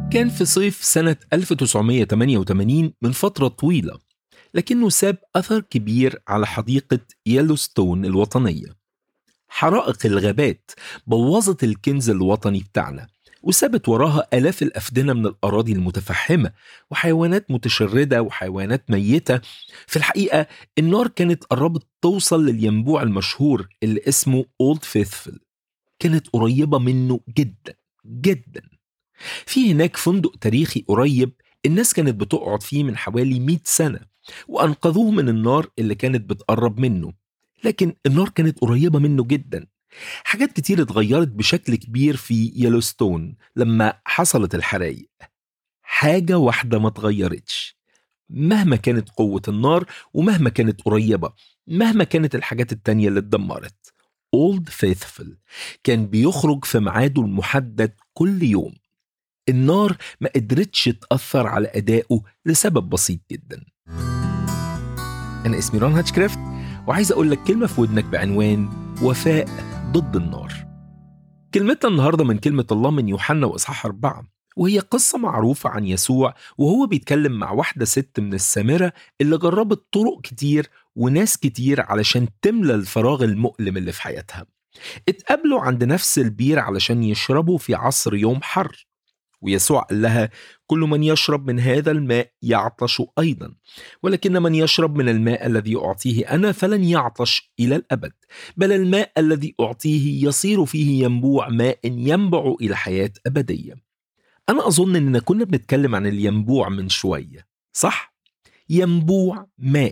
كان في صيف سنة 1988 من فترة طويلة لكنه ساب أثر كبير على حديقة يلوستون الوطنية حرائق الغابات بوظت الكنز الوطني بتاعنا وسابت وراها آلاف الأفدنة من الأراضي المتفحمة وحيوانات متشردة وحيوانات ميتة في الحقيقة النار كانت قربت توصل للينبوع المشهور اللي اسمه أولد فيثفل كانت قريبة منه جدا جدا في هناك فندق تاريخي قريب الناس كانت بتقعد فيه من حوالي 100 سنة وأنقذوه من النار اللي كانت بتقرب منه لكن النار كانت قريبة منه جدا حاجات كتير اتغيرت بشكل كبير في يلوستون لما حصلت الحرايق حاجة واحدة ما اتغيرتش مهما كانت قوة النار ومهما كانت قريبة مهما كانت الحاجات التانية اللي اتدمرت Old Faithful كان بيخرج في ميعاده المحدد كل يوم النار ما قدرتش تأثر على أدائه لسبب بسيط جدا أنا اسمي ران هاتشكرافت وعايز أقول لك كلمة في ودنك بعنوان وفاء ضد النار كلمتنا النهاردة من كلمة الله من يوحنا وإصحاح أربعة وهي قصة معروفة عن يسوع وهو بيتكلم مع واحدة ست من السامرة اللي جربت طرق كتير وناس كتير علشان تملى الفراغ المؤلم اللي في حياتها اتقابلوا عند نفس البير علشان يشربوا في عصر يوم حر ويسوع قال لها كل من يشرب من هذا الماء يعطش ايضا ولكن من يشرب من الماء الذي اعطيه انا فلن يعطش الى الابد بل الماء الذي اعطيه يصير فيه ينبوع ماء ينبع الى حياه ابديه انا اظن اننا كنا بنتكلم عن الينبوع من شويه صح ينبوع ماء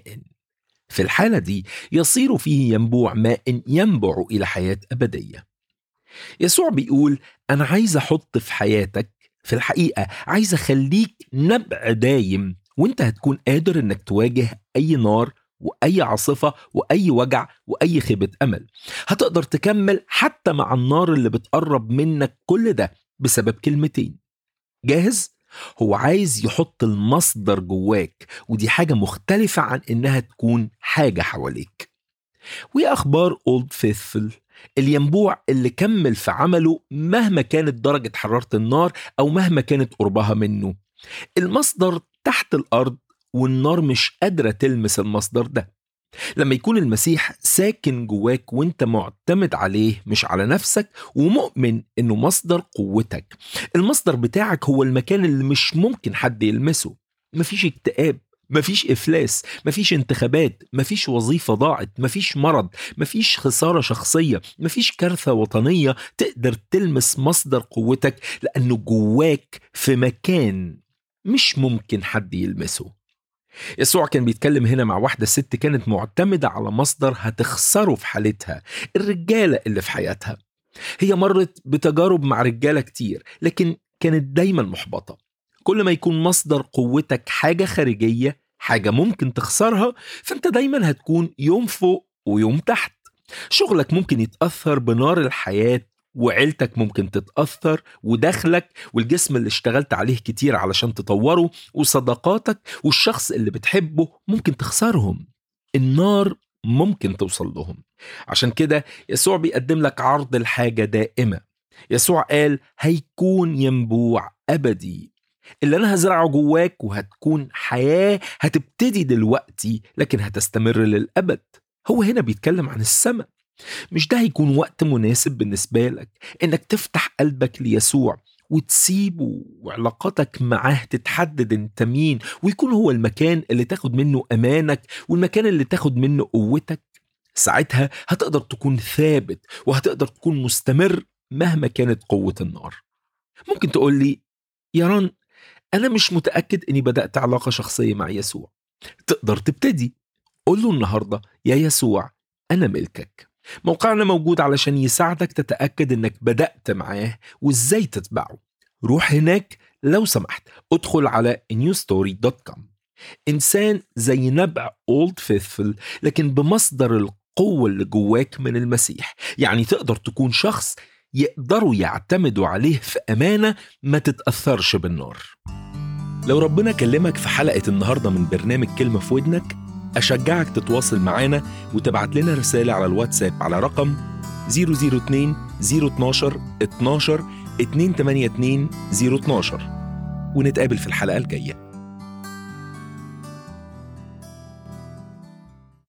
في الحاله دي يصير فيه ينبوع ماء ينبع الى حياه ابديه يسوع بيقول انا عايز احط في حياتك في الحقيقة عايز أخليك نبع دايم وانت هتكون قادر انك تواجه اي نار واي عاصفة واي وجع واي خيبة امل هتقدر تكمل حتى مع النار اللي بتقرب منك كل ده بسبب كلمتين جاهز؟ هو عايز يحط المصدر جواك ودي حاجة مختلفة عن انها تكون حاجة حواليك ويا اخبار اولد فيثفل الينبوع اللي كمل في عمله مهما كانت درجة حرارة النار أو مهما كانت قربها منه المصدر تحت الأرض والنار مش قادرة تلمس المصدر ده لما يكون المسيح ساكن جواك وانت معتمد عليه مش على نفسك ومؤمن انه مصدر قوتك المصدر بتاعك هو المكان اللي مش ممكن حد يلمسه مفيش اكتئاب مفيش إفلاس مفيش انتخابات مفيش وظيفة ضاعت مفيش مرض مفيش خسارة شخصية مفيش كارثة وطنية تقدر تلمس مصدر قوتك لأنه جواك في مكان مش ممكن حد يلمسه يسوع كان بيتكلم هنا مع واحدة ست كانت معتمدة على مصدر هتخسره في حالتها الرجالة اللي في حياتها هي مرت بتجارب مع رجالة كتير لكن كانت دايما محبطة كل ما يكون مصدر قوتك حاجة خارجية حاجة ممكن تخسرها فانت دايما هتكون يوم فوق ويوم تحت شغلك ممكن يتأثر بنار الحياة وعيلتك ممكن تتأثر ودخلك والجسم اللي اشتغلت عليه كتير علشان تطوره وصداقاتك والشخص اللي بتحبه ممكن تخسرهم النار ممكن توصل لهم عشان كده يسوع بيقدم لك عرض الحاجة دائمة يسوع قال هيكون ينبوع أبدي اللي أنا هزرعه جواك وهتكون حياة هتبتدي دلوقتي لكن هتستمر للأبد هو هنا بيتكلم عن السماء مش ده هيكون وقت مناسب بالنسبة لك إنك تفتح قلبك ليسوع وتسيبه وعلاقاتك معاه تتحدد انت مين ويكون هو المكان اللي تاخد منه امانك والمكان اللي تاخد منه قوتك ساعتها هتقدر تكون ثابت وهتقدر تكون مستمر مهما كانت قوة النار ممكن تقول لي يا ران أنا مش متأكد إني بدأت علاقة شخصية مع يسوع تقدر تبتدي قول له النهاردة يا يسوع أنا ملكك موقعنا موجود علشان يساعدك تتأكد إنك بدأت معاه وإزاي تتبعه روح هناك لو سمحت ادخل على newstory.com إنسان زي نبع Old Faithful لكن بمصدر القوة اللي جواك من المسيح يعني تقدر تكون شخص يقدروا يعتمدوا عليه في أمانة ما تتأثرش بالنار لو ربنا كلمك في حلقة النهاردة من برنامج كلمة في ودنك أشجعك تتواصل معانا وتبعت لنا رسالة على الواتساب على رقم 002 012 12 282 012 ونتقابل في الحلقة الجاية